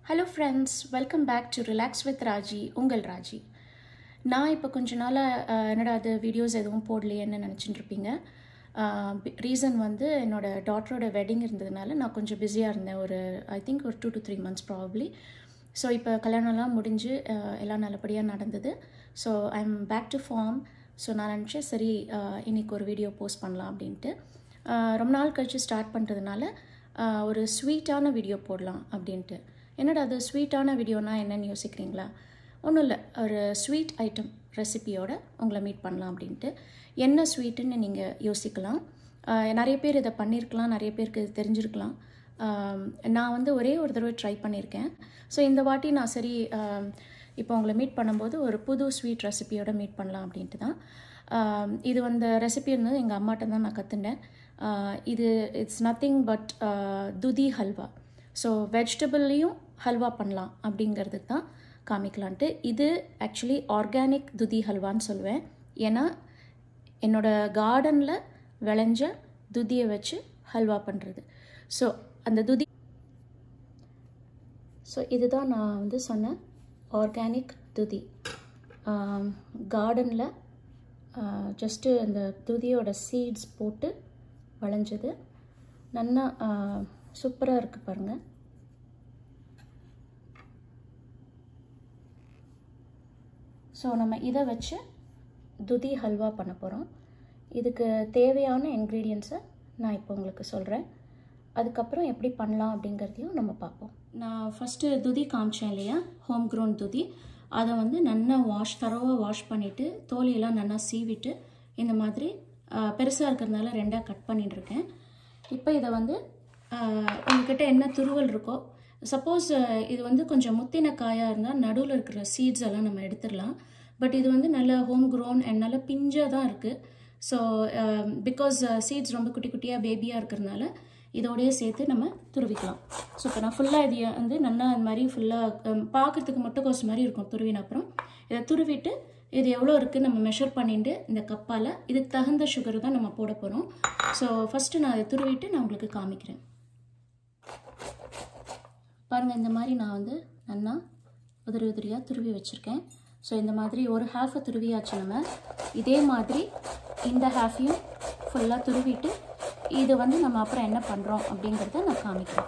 Hello friends welcome back to relax with Raji உங்கள் ராஜி நான் இப்போ கொஞ்ச நாளாக என்னடா அது வீடியோஸ் எதுவும் போடலையேன்னு நினச்சிட்டு இருப்பீங்க ரீசன் வந்து என்னோட டாட்டரோட வெட்டிங் இருந்ததுனால நான் கொஞ்சம் பிஸியாக இருந்தேன் ஒரு ஐ திங்க் ஒரு two to three months probably so இப்போ கல்யாணம்லாம் முடிஞ்சு அஹ், எல்லாம் நல்லபடியாக நடந்தது so I am back to form so நான் நினச்சேன் சரி அஹ், இன்னைக்கு ஒரு வீடியோ போஸ்ட் பண்ணலாம் அப்படின்ட்டு அஹ், ரொம்ப நாள் கழித்து ஸ்டார்ட் பண்ணுறதுனால ஒரு ஸ்வீட்டான வீடியோ போடலாம் அப்படின்ட்டு என்னடா அது ஸ்வீட்டான வீடியோனா என்னன்னு யோசிக்கிறீங்களா ஒன்றும் இல்லை ஒரு ஸ்வீட் ஐட்டம் ரெசிபியோட உங்களை மீட் பண்ணலாம் அப்படின்ட்டு என்ன ஸ்வீட்டுன்னு நீங்கள் யோசிக்கலாம் அஹ், நிறைய பேர் இதை பண்ணியிருக்கலாம் நிறைய பேருக்கு இது தெரிஞ்சிருக்கலாம் ஆம், நான் வந்து ஒரே ஒரு தடவை ட்ரை பண்ணியிருக்கேன் ஸோ இந்த வாட்டி நான் சரி ஆம், இப்போ உங்களை மீட் பண்ணும்போது ஒரு புது ஸ்வீட் ரெசிபியோட மீட் பண்ணலாம் அப்படின்ட்டு தான் ஆம், இது வந்து ரெசிபி வந்து எங்கள் அம்மாட்ட தான் நான் கற்றுண்டேன் இது இட்ஸ் நத்திங் பட் துதி ஹல்வா ஸோ வெஜிடபிள்லேயும் ஹல்வா பண்ணலாம் அப்படிங்கிறதுக்கு தான் காமிக்கலான்ட்டு இது ஆக்சுவலி ஆர்கானிக் துதி ஹல்வான்னு சொல்லுவேன் ஏன்னா என்னோட கார்டனில் விளைஞ்ச துதியை வச்சு ஹல்வா பண்ணுறது ஸோ அந்த துதி ஸோ இதுதான் நான் வந்து சொன்ன ஆர்கானிக் துதி கார்டனில் ஜஸ்ட்டு அந்த துதியோட சீட்ஸ் போட்டு விளைஞ்சது நல்லா சூப்பராக இருக்குது பாருங்கள் ஸோ நம்ம இதை வச்சு துதி ஹல்வா பண்ண போகிறோம் இதுக்கு தேவையான இன்க்ரீடியன்ஸை நான் இப்போ உங்களுக்கு சொல்கிறேன் அதுக்கப்புறம் எப்படி பண்ணலாம் அப்படிங்கிறதையும் நம்ம பார்ப்போம் நான் ஃபஸ்ட்டு துதி காமிச்சேன் இல்லையா ஹோம் க்ரோன் துதி அதை வந்து நல்லா வாஷ் தரவாக வாஷ் பண்ணிவிட்டு தோலையெல்லாம் நல்லா சீவிட்டு இந்த மாதிரி பெருசாக இருக்கிறதுனால ரெண்டாக கட் பண்ணிட்டு இருக்கேன் இப்போ இதை வந்து ஆஹ், உங்ககிட்ட என்ன துருவல் இருக்கோ சப்போஸ் இது வந்து கொஞ்சம் முத்தின காயாக இருந்தால் நடுவில் இருக்கிற சீட்ஸ் எல்லாம் நம்ம எடுத்துடலாம் பட் இது வந்து நல்ல ஹோம் க்ரோன் அண்ட் நல்ல பிஞ்சாக தான் இருக்குது ஸோ பிகாஸ் சீட்ஸ் ரொம்ப குட்டி குட்டியாக பேபியாக இருக்கிறதுனால இதோடயே சேர்த்து நம்ம துருவிக்கலாம் ஸோ இப்போ நான் ஃபுல்லாக இது வந்து நல்லா இந்த மாதிரி ஃபுல்லாக பார்க்குறதுக்கு மட்டும் கோஸ் மாதிரி இருக்கும் துருவின அப்புறம் இதை துருவிட்டு இது எவ்வளோ இருக்குது நம்ம மெஷர் பண்ணிட்டு இந்த கப்பால் இதுக்கு தகுந்த சுகர் தான் நம்ம போட போகிறோம் ஸோ ஃபஸ்ட்டு நான் அதை துருவிட்டு நான் உங்களுக்கு காமிக்கிறேன் பாருங்கள் இந்த மாதிரி நான் வந்து நல்லா உதிரி உதிரியாக துருவி வச்சுருக்கேன் ஸோ இந்த மாதிரி ஒரு ஹாஃபை துருவியாச்சு நம்ம இதே மாதிரி இந்த ஹாஃபையும் ஃபுல்லாக துருவிட்டு இது வந்து நம்ம அப்புறம் என்ன பண்ணுறோம் அப்படிங்கிறத நான் காமிக்கிறேன்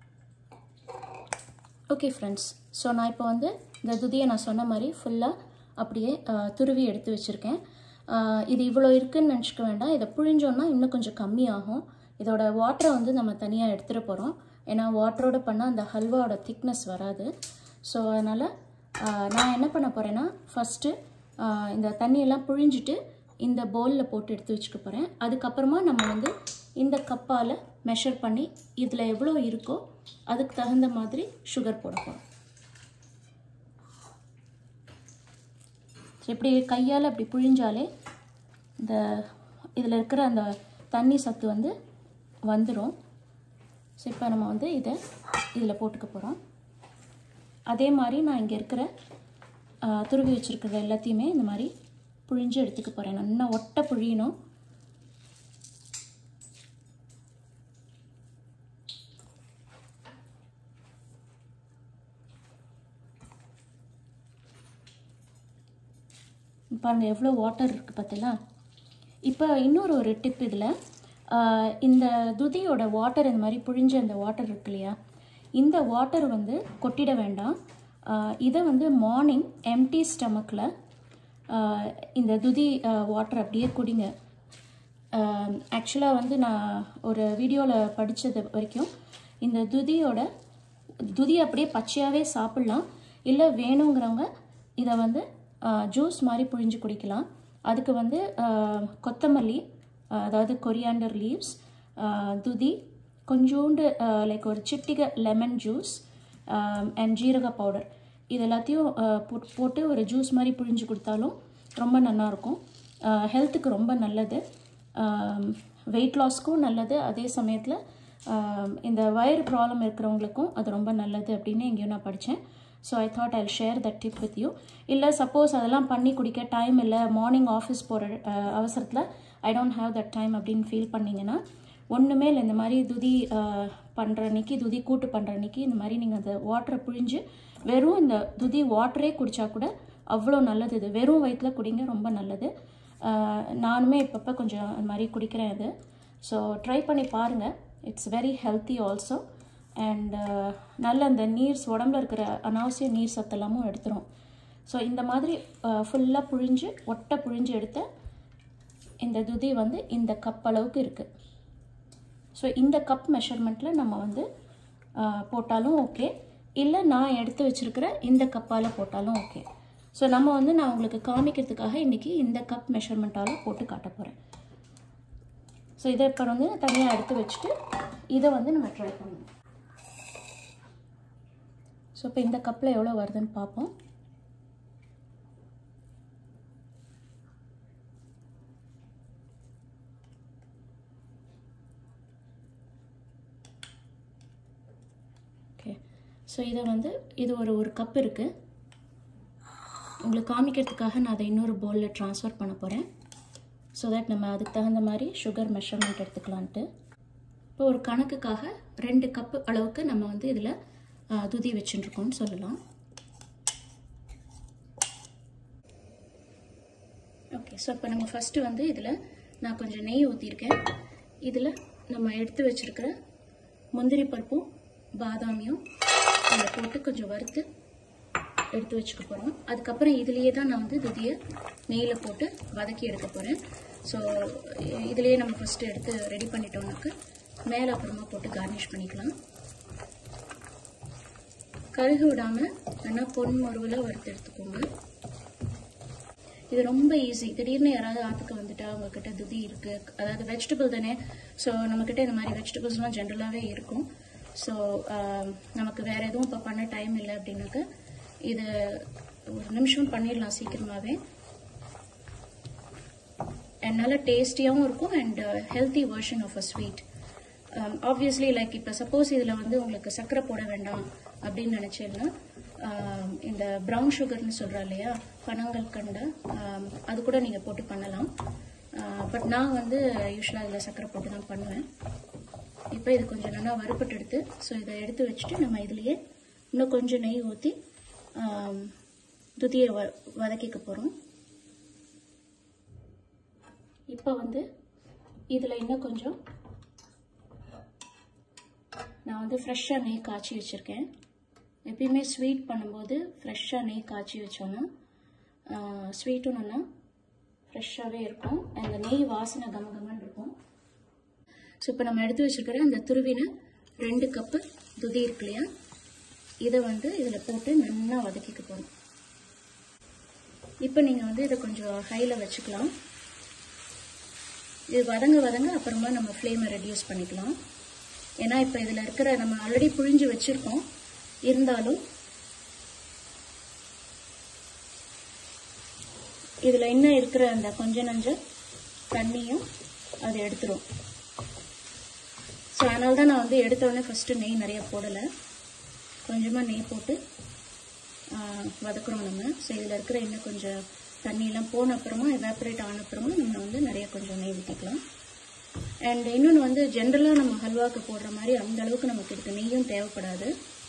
ஓகே ஃப்ரெண்ட்ஸ் ஸோ நான் இப்போ வந்து இந்த துதியை நான் சொன்ன மாதிரி ஃபுல்லாக அப்படியே அஹ், துருவி எடுத்து வச்சுருக்கேன் அஹ், இது இவ்வளோ இருக்குன்னு நினச்சிக்க வேண்டாம் இதை புழிஞ்சோன்னா இன்னும் கொஞ்சம் கம்மியாகும் இதோட வாட்டரை வந்து நம்ம தனியாக எடுத்துகிட்டு போகிறோம் ஏன்னா வாட்டரோட பண்ணால் அந்த ஹல்வாவோட திக்னஸ் வராது ஸோ அதனால் நான் என்ன பண்ண போகிறேன்னா ஃபஸ்ட்டு இந்த தண்ணியெல்லாம் புழிஞ்சிட்டு இந்த பவுலில் போட்டு எடுத்து வச்சுக்க போகிறேன் அதுக்கப்புறமா நம்ம வந்து இந்த கப்பால் மெஷர் பண்ணி இதில் எவ்வளோ இருக்கோ அதுக்கு தகுந்த மாதிரி சுகர் போட போகிறோம் இப்படி கையால் அப்படி புழிஞ்சாலே இந்த இதில் இருக்கிற அந்த தண்ணி சத்து வந்து வந்துடும் ஸோ இப்போ நம்ம வந்து இதை இதில் போட்டுக்க போகிறோம் அதே மாதிரி நான் இங்கே இருக்கிற ஆ, துருவி வச்சுருக்கிறது எல்லாத்தையுமே இந்த மாதிரி புழிஞ்சு எடுத்துக்க போகிறேன் நல்லா ஒட்ட புழியணும் பாருங்கள் எவ்வளோ வாட்டர் இருக்குது பார்த்தீங்களா இப்போ இன்னொரு ஒரு டிப் இதில் இந்த துதியோட வாட்டர் இந்த மாதிரி புழிஞ்ச அந்த வாட்டர் இருக்கு இல்லையா இந்த வாட்டர் வந்து கொட்டிட வேண்டாம் ஆஹ் இதை வந்து மார்னிங் எம்டி ஸ்டமக்கில் இந்த துதி வாட்டர் அப்படியே குடிங்க ஆக்சுவலாக வந்து நான் ஒரு வீடியோவில் படித்தது வரைக்கும் இந்த துதியோட துதி அப்படியே பச்சையாகவே சாப்பிட்லாம் இல்லை வேணுங்கிறவங்க இதை வந்து ஜூஸ் மாதிரி புழிஞ்சு குடிக்கலாம் அதுக்கு வந்து ஆஹ், கொத்தமல்லி ஆஹ், அதாவது கொரியாண்டர் லீவ்ஸ் துதி கொஞ்சோண்டு லைக் ஒரு சிட்டிகை லெமன் ஜூஸ் அண்ட் ஜீரக பவுடர் இது எல்லாத்தையும் ஆஹ், போட்- போட்டு ஒரு ஜூஸ் மாதிரி புழிஞ்சு கொடுத்தாலும் ரொம்ப நல்லாயிருக்கும் ஹெல்த்துக்கு ரொம்ப நல்லது வெயிட் லாஸ்க்கும் நல்லது அதே சமயத்தில் இந்த வயிறு ப்ராப்ளம் இருக்கிறவங்களுக்கும் அது ரொம்ப நல்லது அப்படின்னு எங்கேயோ நான் படித்தேன் so I thought I share that tip with you இல்லை சப்போஸ் அதெல்லாம் பண்ணி குடிக்க டைம் இல்லை மார்னிங் ஆஃபீஸ் போகிற அவசரத்தில் I don't have that time அப்படின்னு ஃபீல் பண்ணிங்கன்னா ஒன்றுமே இல்லை இந்த மாதிரி துதி பண்ணுற அன்னைக்கு துதி கூட்டு பண்ணுற அன்னைக்கு இந்த மாதிரி நீங்கள் அந்த வாட்டரை புழிஞ்சு வெறும் இந்த துதி வாட்டரே குடித்தா கூட அவ்வளோ நல்லது இது வெறும் வயிற்றில் குடிங்க ரொம்ப நல்லது ஆஹ் நானுமே இப்பப்போ கொஞ்சம் அந்த மாதிரி குடிக்கிறேன் இது ஸோ ட்ரை பண்ணி பாருங்கள் it's very healthy also and நல்ல அந்த நீர் உடம்புல இருக்கிற அனாவசிய நீர் சத்தெல்லாமும் எடுத்துரும் ஸோ இந்த மாதிரி ஃபுல்லாக புழிஞ்சு ஒட்டை புழிஞ்சு எடுத்த இந்த துதி வந்து இந்த கப் அளவுக்கு இருக்குது ஸோ இந்த கப் மெஷர்மெண்ட்டில் நம்ம வந்து ஆஹ், போட்டாலும் ஓகே இல்லை நான் எடுத்து வச்சிருக்கிற இந்த கப்பால் போட்டாலும் ஓகே ஸோ நம்ம வந்து நான் உங்களுக்கு காமிக்கிறதுக்காக இன்றைக்கி இந்த கப் மெஷர்மெண்ட்டால் போட்டு காட்ட போகிறேன் ஸோ இதை இப்போ வந்து தனியாக எடுத்து வச்சுட்டு இதை வந்து நம்ம ட்ரை பண்ணணும் ஸோ இப்போ இந்த கப்பில் எவ்வளோ வருதுன்னு பார்ப்போம் ஓகே ஸோ இதை வந்து இது ஒரு ஒரு கப் இருக்குது உங்களுக்கு காமிக்கிறதுக்காக நான் அதை இன்னொரு பவுலில் ட்ரான்ஸ்ஃபர் பண்ண போகிறேன் ஸோ தட் நம்ம அதுக்கு தகுந்த மாதிரி சுகர் மெஷர்மெண்ட் எடுத்துக்கலான்ட்டு இப்போ ஒரு கணக்குக்காக ரெண்டு கப்பு அளவுக்கு நம்ம வந்து இதில் துதி வச்சுட்டுருக்கோம்னு சொல்லலாம் ஓகே ஸோ இப்போ நம்ம ஃபஸ்ட்டு வந்து இதில் நான் கொஞ்சம் நெய் ஊற்றிருக்கேன் இதில் நம்ம எடுத்து வச்சிருக்கிற முந்திரி பருப்பும் பாதாமியும் அதில் போட்டு கொஞ்சம் வறுத்து எடுத்து வச்சுக்க போகிறோம் அதுக்கப்புறம் இதுலேயே தான் நான் வந்து துதியை நெய்யில் போட்டு வதக்கி எடுக்க போகிறேன் ஸோ இதுலேயே நம்ம ஃபஸ்ட்டு எடுத்து ரெடி பண்ணிட்டோம்னாக்க மேலே அப்புறமா போட்டு கார்னிஷ் பண்ணிக்கலாம் கருகு விடாமல் நல்லா பொன் மருவில் வறுத்து எடுத்துக்கோங்க இது ரொம்ப ஈஸி திடீர்னு யாராவது ஆற்றுக்கு வந்துட்டா உங்ககிட்ட துதி இருக்கு அதாவது வெஜிடபிள் தானே ஸோ நம்மக்கிட்ட இந்த மாதிரி வெஜிடபிள்ஸ்லாம் ஜென்ரலாகவே இருக்கும் ஸோ நமக்கு வேற எதுவும் இப்போ பண்ண டைம் இல்லை அப்படின்னாக்க இது ஒரு நிமிஷம் பண்ணிடலாம் சீக்கிரமாகவே அண்ட் நல்ல டேஸ்டியாகவும் இருக்கும் and healthy version of a sweet obviously like இப்போ சப்போஸ் இதில் வந்து உங்களுக்கு சர்க்கரை போட வேண்டாம் அப்படின்னு நினச்சேன்னா இந்த ப்ரௌன் சுகர்னு சொல்கிறா இல்லையா பனங்கள் கண்ட அது கூட நீங்கள் போட்டு பண்ணலாம் பட் நான் வந்து யூஸ்வலாக இதில் சர்க்கரை போட்டு தான் பண்ணுவேன் இப்போ இது கொஞ்சம் நல்லா வறுப்பட்டு எடுத்து ஸோ இதை எடுத்து வச்சுட்டு நம்ம இதுலேயே இன்னும் கொஞ்சம் நெய் ஊற்றி துதியை வ வதக்கிக்க போகிறோம் இப்போ வந்து இதில் இன்னும் கொஞ்சம் நான் வந்து ஃப்ரெஷ்ஷாக நெய் காய்ச்சி வச்சுருக்கேன் எப்பயுமே ஸ்வீட் பண்ணும்போது ஃப்ரெஷ்ஷாக நெய் காய்ச்சி வச்சோன்னா ஸ்வீட்டும் நல்லா ஃப்ரெஷ்ஷாகவே இருக்கும் அந்த நெய் வாசனை கமகமன்னு இருக்கும் ஸோ இப்போ நம்ம எடுத்து வச்சுருக்கிற அந்த துருவின ரெண்டு கப்பு துதி இருக்கு இல்லையா இதை வந்து இதில் போட்டு நல்லா வதக்கிக்க போகிறோம் இப்போ நீங்கள் வந்து இதை கொஞ்சம் ஹையில் வச்சுக்கலாம் இது வதங்க வதங்க அப்புறமா நம்ம ஃப்ளேமை ரெடியூஸ் பண்ணிக்கலாம் ஏன்னா இப்போ இதில் இருக்கிற நம்ம ஆல்ரெடி புழிஞ்சு வச்சுருக்கோம் இருந்தாலும் இதில் இன்னும் இருக்கிற அந்த கொஞ்ச நஞ்ச தண்ணியும் அது எடுத்துரும் ஸோ அதனால தான் நான் வந்து எடுத்த உடனே ஃபஸ்ட்டு நெய் நிறைய போடலை கொஞ்சமாக நெய் போட்டு வதக்குறோம் நம்ம ஸோ இதில் இருக்கிற இன்னும் கொஞ்சம் தண்ணியெல்லாம் போன அப்புறமா எவாப்ரேட் ஆன அப்புறமா நம்ம வந்து நிறைய கொஞ்சம் நெய் ஊற்றிக்கலாம் அண்ட் இன்னொன்று வந்து ஜென்ரலாக நம்ம ஹல்வாக்கு போடுற மாதிரி அந்த அளவுக்கு நமக்கு இதுக்கு நெய்யும் தேவைப்படாது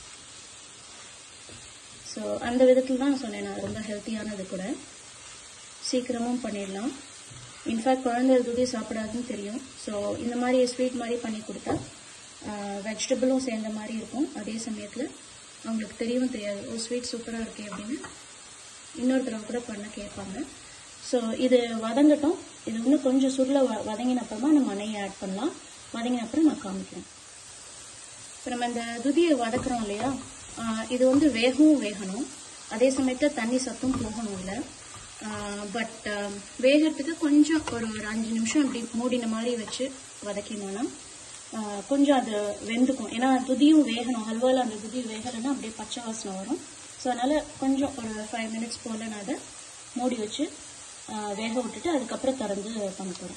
ஸோ அந்த விதத்தில் தான் சொன்னேன் நான் ரொம்ப ஹெல்த்தியானது கூட சீக்கிரமும் பண்ணிடலாம் இன்ஃபேக்ட் குழந்தை துதி சாப்பிடாதுன்னு தெரியும் ஸோ இந்த மாதிரி ஸ்வீட் மாதிரி பண்ணி கொடுத்தா வெஜிடபிளும் சேர்ந்த மாதிரி இருக்கும் அதே சமயத்தில் அவங்களுக்கு தெரியவும் தெரியாது ஓ ஸ்வீட் சூப்பராக இருக்கே அப்படின்னு இன்னொரு தடவை கூட பண்ண கேட்பாங்க ஸோ இது வதங்கட்டும் இது இன்னும் கொஞ்சம் சுருளை வ வதங்கின அப்புறமா நம்ம நெய் ஆட் பண்ணலாம் வதங்கின அப்புறம் நான் காமிக்கிறேன் இப்போ நம்ம இந்த துதியை வதக்குறோம் இல்லையா இது வந்து வேகவும் வேகணும் அதே சமயத்தில் தண்ணி சத்தும் போகணும் இல்லை பட் வேகிறதுக்கு கொஞ்சம் ஒரு ஒரு அஞ்சு நிமிஷம் அப்படி மூடின மாதிரி வச்சு வதக்கினோன்னா கொஞ்சம் அது வெந்துக்கும் ஏன்னா துதியும் வேகணும் ஹல்வாவில் அந்த துதி வேகலைன்னா அப்படியே பச்சை வாசனை வரும் ஸோ அதனால் கொஞ்சம் ஒரு ஃபைவ் மினிட்ஸ் போல் நான் அதை மூடி வச்சு வேக விட்டுட்டு அதுக்கப்புறம் திறந்து பண்ண போகிறேன்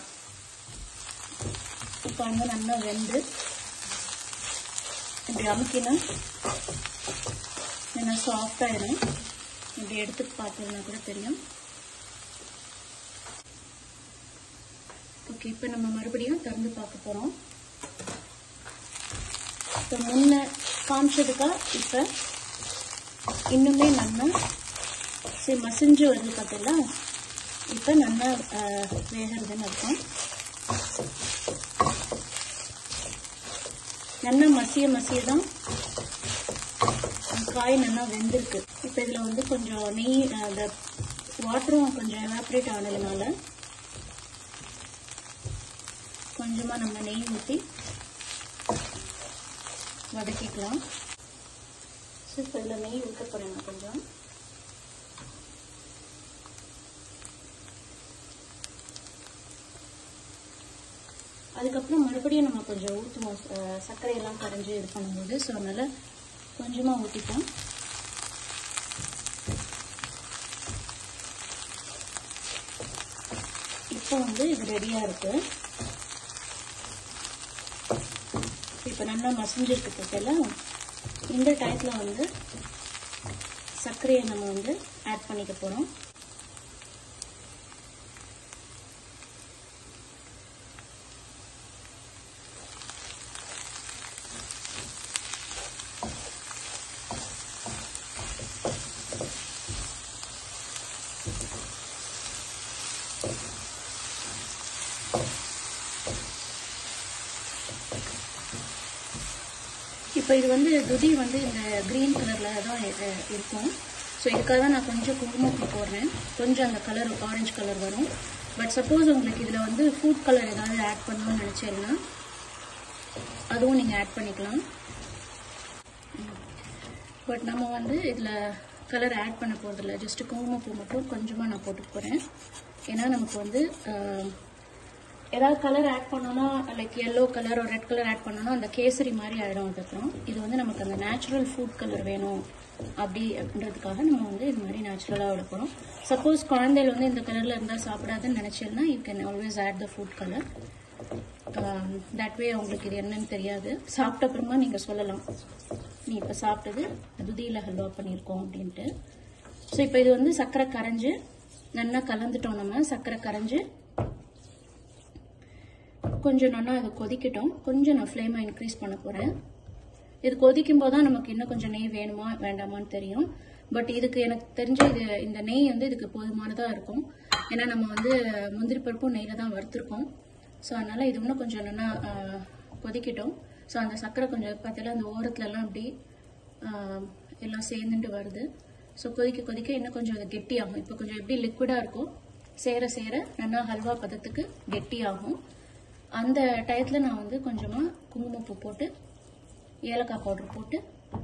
இப்போ வந்து நல்லா வெந்து இப்படி அமுக்கினா நல்லா சாஃப்டாயிடும் இப்படி எடுத்து பார்த்தீங்கன்னா கூட தெரியும் ஓகே இப்போ நம்ம மறுபடியும் திறந்து பார்க்க போகிறோம் இப்போ முன்ன காமிச்சதுக்கா இப்போ இன்னுமே நல்லா சரி மசிஞ்சு வருது பார்த்தீங்களா இப்போ நல்லா அஹ், வேகிறதுன்னு அர்த்தம் நல்லா மசிய மசிய தான் காய் நல்லா வெந்திருக்கு இப்போ இதில் வந்து கொஞ்சம் நெய் அஹ், அந்த வாட்டரும் கொஞ்சம் எவாப்ரேட் ஆனதுனால கொஞ்சமாக நம்ம நெய் ஊற்றி வதக்கிக்கலாம் ஸோ இப்போ இதில் நெய் ஊற்ற போகிறேங்க கொஞ்சம் அதுக்கப்புறம் மறுபடியும் நம்ம கொஞ்சம் ஊற்றுவோம் அஹ், சர்க்கரையெல்லாம் கரைஞ்சி இது பண்ணும்போது ஸோ அதனால் கொஞ்சமாக ஊற்றிப்போம் இப்போ வந்து இது ரெடியாக இருக்கு இப்போ நல்லா மசிஞ்சிருக்கு பத்தியில் இந்த டயத்தில் வந்து சர்க்கரையை நம்ம வந்து ஆட் பண்ணிக்க போகிறோம் இப்போ இது வந்து துதி வந்து இந்த க்ரீன் கலரில் தான் இ- இருக்கும் ஸோ இதுக்காக தான் நான் கொஞ்சம் குங்குமப்பூ போடுறேன் கொஞ்சம் அந்த கலர் ஆரஞ்சு கலர் வரும் பட் சப்போஸ் உங்களுக்கு இதில் வந்து ஃபுட் கலர் ஏதாவது ஆட் பண்ணணும்னு நினச்சீங்கன்னா அதுவும் நீங்கள் ஆட் பண்ணிக்கலாம் பட் நம்ம வந்து இதில் கலர் ஆட் பண்ண போகிறதில்ல ஜஸ்ட் குங்குமப்பூ மட்டும் கொஞ்சமாக நான் போட்டு போகிறேன் ஏன்னா நமக்கு வந்து ஆஹ், ஏதாவது கலர் ஆட் பண்ணோம்னா லைக் எல்லோ கலர் ஒரு ரெட் கலர் ஆட் பண்ணோம்னா அந்த கேசரி மாதிரி ஆயிடும் அதுக்கப்புறம் இது வந்து நமக்கு அந்த நேச்சுரல் ஃபுட் கலர் வேணும் அப்படி அப்படின்றதுக்காக நம்ம வந்து இது மாதிரி நேச்சுரலாக விட போகிறோம் சப்போஸ் குழந்தைகள் வந்து இந்த கலரில் இருந்தால் சாப்பிடாதுன்னு நினச்சேன்னா you can always add the food colour that way அவங்களுக்கு இது என்னன்னு தெரியாது சாப்பிட்ட அப்புறமா நீங்கள் சொல்லலாம் நீ இப்போ சாப்பிட்டது துதியில் ஹல்வா பண்ணியிருக்கோம் அப்படின்ட்டு ஸோ இப்போ இது வந்து சர்க்கரை கரைஞ்சு நல்லா கலந்துட்டோம் நம்ம சர்க்கரை கரைஞ்சு கொஞ்சம் நல்லா அது கொதிக்கட்டும் கொஞ்சம் நான் ஃப்ளேமை இன்க்ரீஸ் பண்ண போகிறேன் இது கொதிக்கும் போது தான் நமக்கு இன்னும் கொஞ்சம் நெய் வேணுமா வேண்டாமான்னு தெரியும் பட் இதுக்கு எனக்கு தெரிஞ்ச இது இந்த நெய் வந்து இதுக்கு போதுமானதாக இருக்கும் ஏன்னா நம்ம வந்து முந்திரி பருப்பும் நெய்யில் தான் வறுத்துருக்கோம் ஸோ அதனால் இது இன்னும் கொஞ்சம் நல்லா ஆஹ், கொதிக்கட்டும் ஸோ அந்த சர்க்கரை கொஞ்சம் பார்த்தீங்கன்னா அந்த ஓரத்துலலாம் அப்படி ஆஹ், எல்லாம் சேர்ந்துட்டு வருது ஸோ கொதிக்க கொதிக்க இன்னும் கொஞ்சம் அது கெட்டியாகும் இப்போ கொஞ்சம் எப்படி லிக்விடாக இருக்கும் சேர சேர நல்லா ஹல்வா பதத்துக்கு கெட்டியாகும் அந்த டயத்தில் நான் வந்து கொஞ்சமாக குங்குமப்பூ போட்டு ஏலக்காய் பவுடர் போட்டு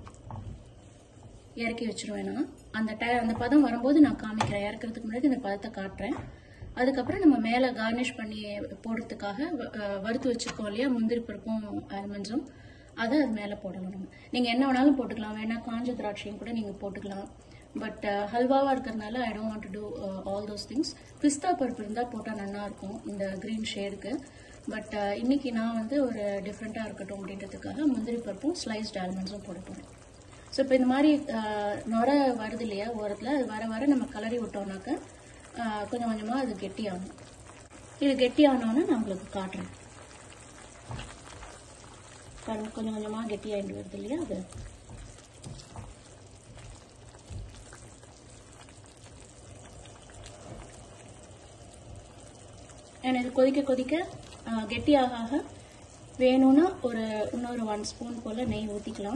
இறக்கி வச்சிருவேன் நான் அந்த டை அந்த பதம் வரும்போது நான் காமிக்கிறேன் இறக்குறதுக்கு முன்னாடி இந்த பதத்தை காட்டுறேன் அதுக்கப்புறம் நம்ம மேலே கார்னிஷ் பண்ணி போடுறதுக்காக வ- அஹ் வறுத்து வச்சிருக்கோம் இல்லையா முந்திரி பருப்பும் ஆல்மண்ட்ஸும் அதை அது மேலே போடலாம் நம்ம நீங்கள் என்ன வேணாலும் போட்டுக்கலாம் வேணா காஞ்ச திராட்சையும் கூட நீங்கள் போட்டுக்கலாம் பட் ஹல்வாவாக இருக்கிறதுனால I don't want to do all those things பிஸ்தா பருப்பு இருந்தால் போட்டால் நல்லா இருக்கும் இந்த க்ரீன் ஷேடுக்கு பட் இன்னைக்கு நான் வந்து ஒரு டிஃப்ரெண்ட்டாக இருக்கட்டும் அப்படின்றதுக்காக முந்திரி பருப்பும் ஸ்லைஸ்ட் ஆல்மண்ட்ஸும் போட போகிறேன் ஸோ இப்போ இந்த மாதிரி அஹ், நுர வருது இல்லையா ஓரத்தில் அது வர வர நம்ம கலரி விட்டோம்னாக்க அஹ், கொஞ்சம் கொஞ்சமாக அது கெட்டியாகும் இது கெட்டியானோன்னு நான் உங்களுக்கு காட்டுறேன் பாருங்க கொஞ்சம் கொஞ்சமாக கெட்டியாகிட்டு வருது இல்லையா அது and இது கொதிக்க கொதிக்க அஹ், கெட்டியாக ஆக வேணும்னா ஒரு இன்னொரு ஒன் ஸ்பூன் போல் நெய் ஊற்றிக்கலாம்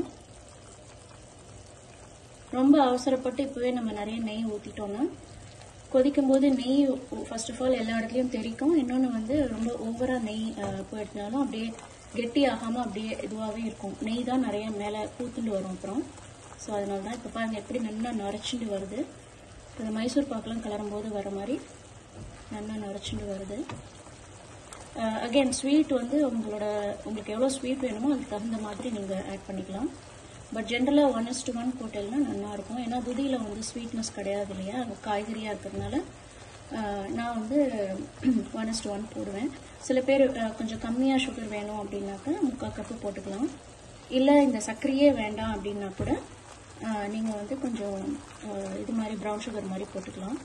ரொம்ப அவசரப்பட்டு இப்போவே நம்ம நிறைய நெய் ஊற்றிட்டோம்னா கொதிக்கும் போது நெய் ஃபர்ஸ்ட் ஆஃப் ஆல் எல்லா இடத்துலையும் தெரிக்கும் இன்னொன்று வந்து ரொம்ப ஓவராக நெய் அஹ், போயிடுச்சுனாலும் அப்படியே கெட்டி ஆகாமல் அப்படியே இதுவாகவே இருக்கும் நெய் தான் நிறைய மேலே பூத்துண்டு வரும் அப்புறம் ஸோ அதனால தான் இப்போ பாருங்கள் எப்படி நல்லா நரைச்சிண்டு வருது இந்த மைசூர் பாக்கெலாம் கிளறும் போது வர மாதிரி நல்லா நரைச்சிண்டு வருது அகைன் ஸ்வீட் வந்து உங்களோட உங்களுக்கு எவ்வளோ ஸ்வீட் வேணுமோ அதுக்கு தகுந்த மாதிரி நீங்கள் ஆட் பண்ணிக்கலாம் பட் ஜென்ரலாக ஒன் இஸ் டு ஒன் போட்டேல்னா நல்லா இருக்கும் ஏன்னா துதியில் வந்து ஸ்வீட்னஸ் கிடையாது இல்லையா அது காய்கறியாக இருக்கிறதுனால அஹ், நான் வந்து ஒன் இஸ் டு ஒன் போடுவேன் சில பேர் அஹ், கொஞ்சம் கம்மியாக சுகர் வேணும் அப்படின்னாக்கா முக்கால் கப்பு போட்டுக்கலாம் இல்லை இந்த சர்க்கரையே வேண்டாம் அப்படின்னா கூட நீங்கள் வந்து கொஞ்சம் அஹ், இது மாதிரி ப்ரௌன் சுகர் மாதிரி போட்டுக்கலாம்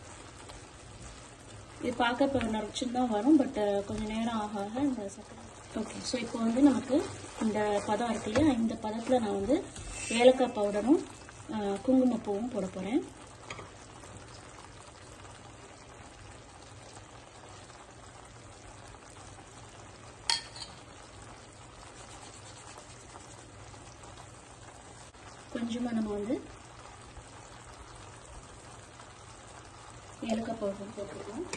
இது பார்க்க இப்போ நரைச்சுன்னு தான் வரும் பட் கொஞ்சம் நேரம் ஆக ஆக இந்த சக்கரை ஓகே ஸோ இப்போ வந்து நமக்கு இந்த பதம் இருக்கு இல்லையா இந்த பதத்தில் நான் வந்து ஏலக்காய் பவுடரும் ஆஹ், குங்குமப்பூவும் போட போகிறேன் கொஞ்சமாக நம்ம வந்து ஏலக்காய் பவுடர் போட்டுருக்கோம்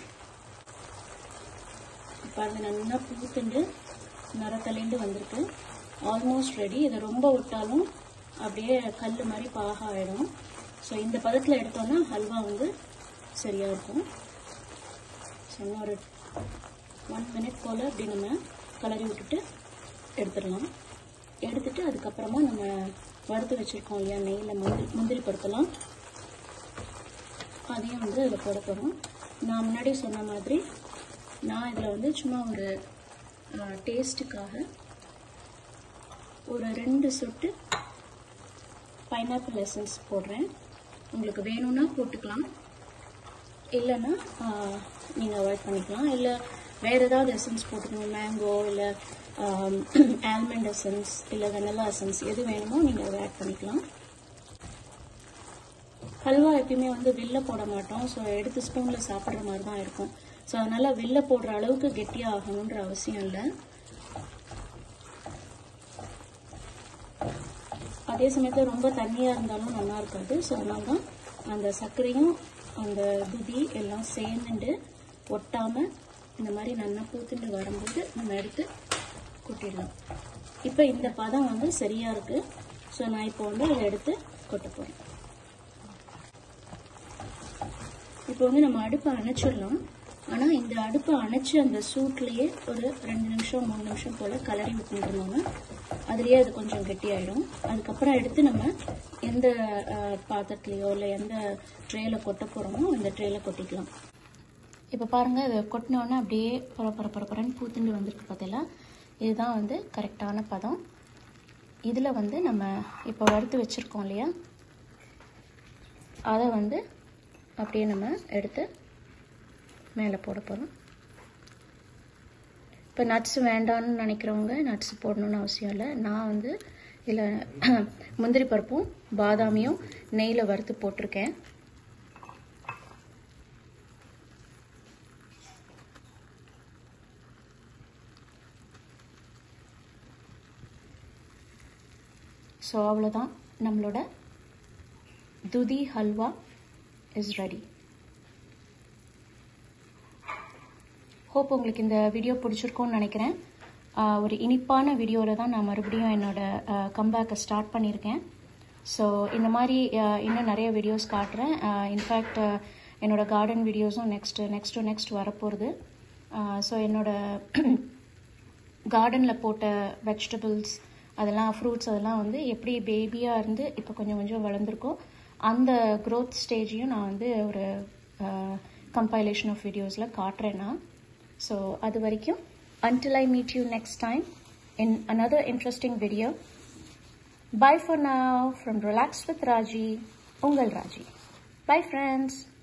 இப்போ அது நல்லா பூத்துண்டு நரத்தலேண்டு வந்திருக்கு ஆல்மோஸ்ட் ரெடி இதை ரொம்ப விட்டாலும் அப்படியே கல் மாதிரி பாக ஆகிடும் ஸோ இந்த பதத்தில் எடுத்தோன்னா ஹல்வா வந்து சரியாக இருக்கும் ஸோ இன்னும் ஒரு ஒன் மினிட் போல் அப்படி நம்ம கலரி விட்டுட்டு எடுத்துடலாம் எடுத்துட்டு அதுக்கப்புறமா நம்ம வறுத்து வச்சுருக்கோம் இல்லையா நெய்யில் முந்திரி முந்திரி பருத்தலாம் அதையும் வந்து இதில் போட போகிறோம் நான் முன்னாடி சொன்ன மாதிரி நான் இதில் வந்து சும்மா ஒரு டேஸ்ட்டுக்காக ஒரு ரெண்டு சொட்டு பைனாப்பிள் எசன்ஸ் போடுறேன் உங்களுக்கு வேணும்னா போட்டுக்கலாம் இல்லைன்னா நீங்கள் அவாய்ட் பண்ணிக்கலாம் இல்லை வேறு ஏதாவது எசன்ஸ் போட்டுக்கணும் மேங்கோ இல்லை ஆல்மண்ட் எசன்ஸ் இல்லை வெனலா எசன்ஸ் எது வேணுமோ நீங்கள் அதை ஆட் பண்ணிக்கலாம் ஹல்வா எப்பயுமே வந்து வெளில போட மாட்டோம் ஸோ எடுத்து ஸ்பூனில் சாப்பிட்ற மாதிரி தான் இருக்கும் ஸோ அதனால் வெளில போடுற அளவுக்கு கெட்டியாக ஆகணுன்ற அவசியம் இல்லை அதே சமயத்தில் ரொம்ப தண்ணியாக இருந்தாலும் நல்லா இருக்காது ஸோ அதனால தான் அந்த சர்க்கரையும் அந்த துதி எல்லாம் சேர்ந்துட்டு ஒட்டாமல் இந்த மாதிரி நல்லா பூத்துட்டு வரும்போது நம்ம எடுத்து கொட்டிடலாம் இப்போ இந்த பதம் வந்து சரியாக இருக்குது ஸோ நான் இப்போ வந்து இதை எடுத்து கொட்ட போகிறேன் இப்போ வந்து நம்ம அடுப்பை அணைச்சிடலாம் ஆனால் இந்த அடுப்பை அணைச்சி அந்த சூட்லேயே ஒரு ரெண்டு நிமிஷம் மூணு நிமிஷம் போல் கலரி விட்டுருந்தோம்னா அதுலேயே அது கொஞ்சம் கெட்டியாயிடும் அதுக்கப்புறம் எடுத்து நம்ம எந்த அஹ், பாத்திரத்துலையோ இல்லை எந்த ட்ரேயில் கொட்ட போகிறோமோ அந்த ட்ரேயில் கொட்டிக்கலாம் இப்போ பாருங்கள் இதை கொட்டினோடனே அப்படியே பர பர பரப்பரன்னு பூத்துண்டு வந்திருக்கு பார்த்தீங்களா இதுதான் வந்து கரெக்டான பதம் இதில் வந்து நம்ம இப்போ வறுத்து வச்சுருக்கோம் இல்லையா அதை வந்து அப்படியே நம்ம எடுத்து மேலே போட போகிறோம் இப்போ நட்ஸ் வேண்டாம்னு நினைக்கிறவங்க நட்ஸ் போடணும்னு அவசியம் இல்லை நான் வந்து இதில் முந்திரி பருப்பும் பாதாமியும் நெய்யில் வறுத்து போட்டிருக்கேன் ஸோ அவ்வளோதான் நம்மளோட துதி ஹல்வா இஸ் ரெடி ஹோப் உங்களுக்கு இந்த வீடியோ பிடிச்சிருக்கும்னு நினைக்கிறேன் ஆஹ் ஒரு இனிப்பான வீடியோவில் தான் நான் மறுபடியும் என்னோட கம்பேக்கை ஸ்டார்ட் பண்ணியிருக்கேன் ஸோ இந்த மாதிரி ஆஹ் இன்னும் நிறைய வீடியோஸ் காட்டுறேன் இன்ஃபேக்ட் என்னோட கார்டன் வீடியோஸும் நெக்ஸ்ட்டு நெக்ஸ்ட்டு நெக்ஸ்ட் வரப்போகிறது ஸோ என்னோட கார்டனில் போட்ட வெஜிடபிள்ஸ் அதெல்லாம் ஃப்ரூட்ஸ் அதெல்லாம் வந்து எப்படி பேபியாக இருந்து இப்போ கொஞ்சம் கொஞ்சம் வளர்ந்துருக்கோ அந்த க்ரோத் ஸ்டேஜையும் நான் வந்து ஒரு கம்பைலேஷன் ஆஃப் வீடியோஸில் காட்டுறேன் நான் ஸோ அது வரைக்கும் until I meet you next time in another interesting video. Bye for now from Relax with Raji, Ungal Raji. Bye friends.